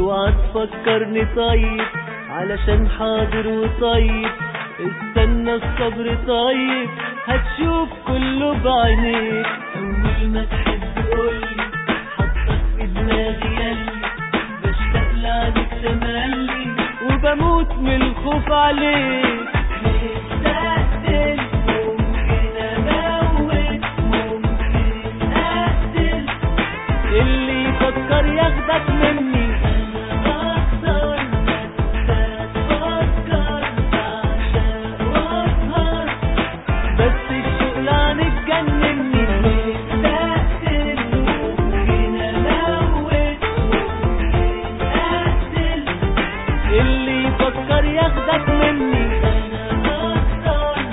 اوعى تفكرني طيب علشان حاضر وطيب استنى الصبر طيب هتشوف كله بعينيك اول ما تحب قولي حطك في دماغي يالي بشتاق لعنك تملي وبموت من الخوف عليك مستقتل ممكن اموت ممكن اقتل اللي يفكر ياخدك مني انا بخسر تفكر بعشق واسهر بس الشوق لعنك جنني مستقتل ممكن اموت ممكن اقتل اللي يفكر ياخدك مني انا بخسر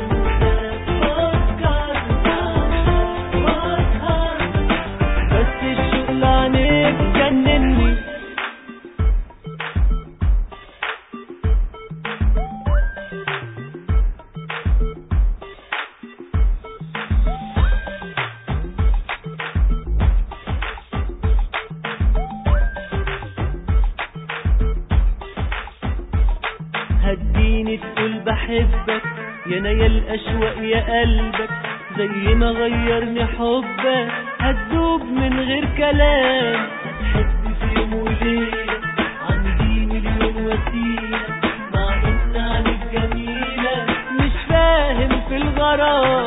تفكر بعشق واسهر بس الشوق لعنك جنني هديني تقول بحبك يا نيا الأشواق يا قلبك زي ما غيرني حبك هتدوب من غير كلام هتحب في يوم وليلة عندي مليون وسيلة مع إن عليك جميلة مش فاهم في الغرام